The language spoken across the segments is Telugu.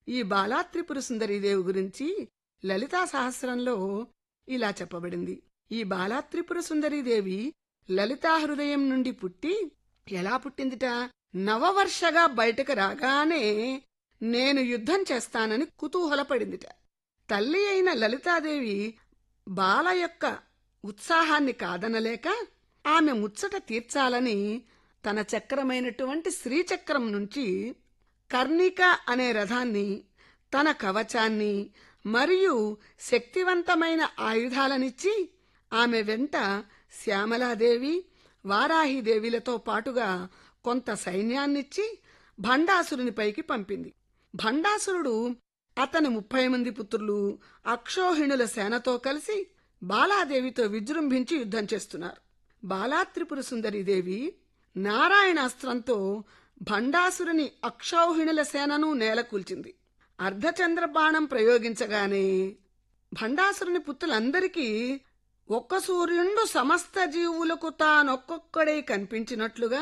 ఈ బాలా త్రిపుర సుందరీదేవి గురించి లలితా సహస్రంలో ఇలా చెప్పబడింది ఈ బాలా త్రిపుర సుందరీదేవి లలితా హృదయం నుండి పుట్టి ఎలా పుట్టిందిట నవవర్షగా బయటకు రాగానే నేను యుద్ధం చేస్తానని కుతూహలపడిందిట తల్లి అయిన లలితాదేవి బాల యొక్క ఉత్సాహాన్ని కాదనలేక ఆమె ముచ్చట తీర్చాలని తన చక్రమైనటువంటి శ్రీచక్రం నుంచి కర్ణిక అనే రథాన్ని తన కవచాన్ని మరియు శక్తివంతమైన ఆయుధాలనిచ్చి ఆమె వెంట శ్యామలాదేవి వారాహిదేవిలతో పాటుగా కొంత సైన్యాన్నిచ్చి భండాసురుని పైకి పంపింది భండాసురుడు అతని ముప్పై మంది పుత్రులు అక్షోహిణుల సేనతో కలిసి బాలాదేవితో విజృంభించి యుద్ధం చేస్తున్నారు బాలాత్రిపుర సుందరీదేవి నారాయణాస్త్రంతో భండాసురుని అక్షౌహిణుల సేనను నేలకూల్చింది అర్ధచంద్ర బాణం ప్రయోగించగానే భండాసురుని పుత్రులందరికీ ఒక్క సూర్యుండు సమస్త జీవులకు తానొక్కొక్కడే కనిపించినట్లుగా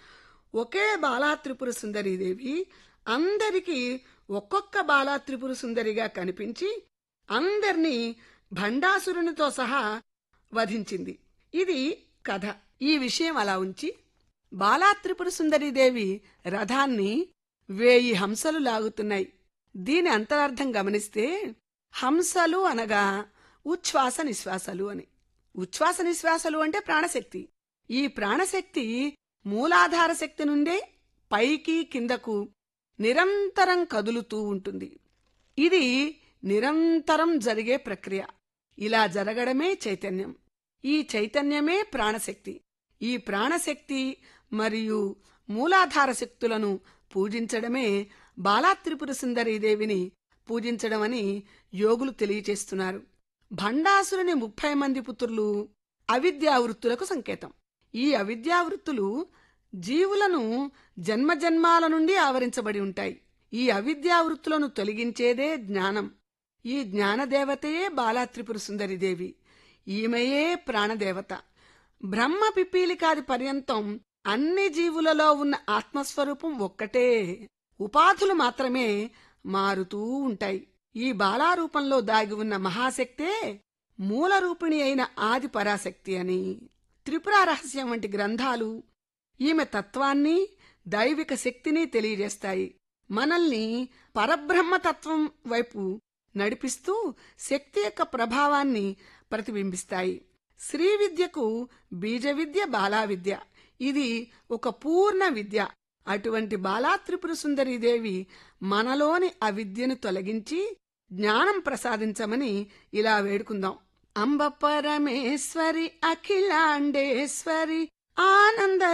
ఒకే బాలాత్రిపుర సుందరీదేవి అందరికీ ఒక్కొక్క బాలాత్రిపుర సుందరిగా కనిపించి అందర్నీ భండాసురునితో సహా వధించింది ఇది కథ ఈ విషయం అలా ఉంచి బాలాత్రిపుర సుందరీదేవి రథాన్ని వేయి హంసలు లాగుతున్నాయి దీని అంతరార్థం గమనిస్తే హంసలు అనగా ఉచ్ఛ్వాస నిశ్వాసలు అని ఉచ్ఛ్వాస నిశ్వాసలు అంటే ప్రాణశక్తి ఈ ప్రాణశక్తి మూలాధార శక్తి నుండే పైకి కిందకు నిరంతరం కదులుతూ ఉంటుంది ఇది నిరంతరం జరిగే ప్రక్రియ ఇలా జరగడమే చైతన్యం ఈ చైతన్యమే ప్రాణశక్తి ఈ ప్రాణశక్తి మరియు మూలాధార శక్తులను పూజించడమే బాలాత్రిపుర సుందరీదేవిని పూజించడమని యోగులు తెలియచేస్తున్నారు భండాసురుని ముప్పై మంది పుత్రులు అవిద్యావృత్తులకు సంకేతం ఈ అవిద్యావృత్తులు జీవులను జన్మజన్మాల నుండి ఆవరించబడి ఉంటాయి ఈ అవిద్యావృత్తులను తొలగించేదే జ్ఞానం ఈ జ్ఞానదేవతయే బాలాత్రిపుర సుందరిదేవి ఈమెయే ప్రాణదేవత బ్రహ్మ పిపీలికాది పర్యంతం అన్ని జీవులలో ఉన్న ఆత్మస్వరూపం ఒక్కటే ఉపాధులు మాత్రమే మారుతూ ఉంటాయి ఈ బాలారూపంలో దాగి ఉన్న మహాశక్తే మూలరూపిణి అయిన ఆది పరాశక్తి అని త్రిపుర రహస్యం వంటి గ్రంథాలు ఈమె తత్వాన్ని దైవిక శక్తిని తెలియజేస్తాయి మనల్ని పరబ్రహ్మతత్వం వైపు నడిపిస్తూ శక్తి యొక్క ప్రభావాన్ని ప్రతిబింబిస్తాయి శ్రీ విద్యకు బీజ విద్య బాలా విద్య ఇది ఒక పూర్ణ విద్య అటువంటి బాలాత్రిపుర సుందరీదేవి మనలోని అవిద్యను తొలగించి జ్ఞానం ప్రసాదించమని ఇలా వేడుకుందాం అంబ పరమేశ్వరి అఖిలాండేశ్వరి ఆనంద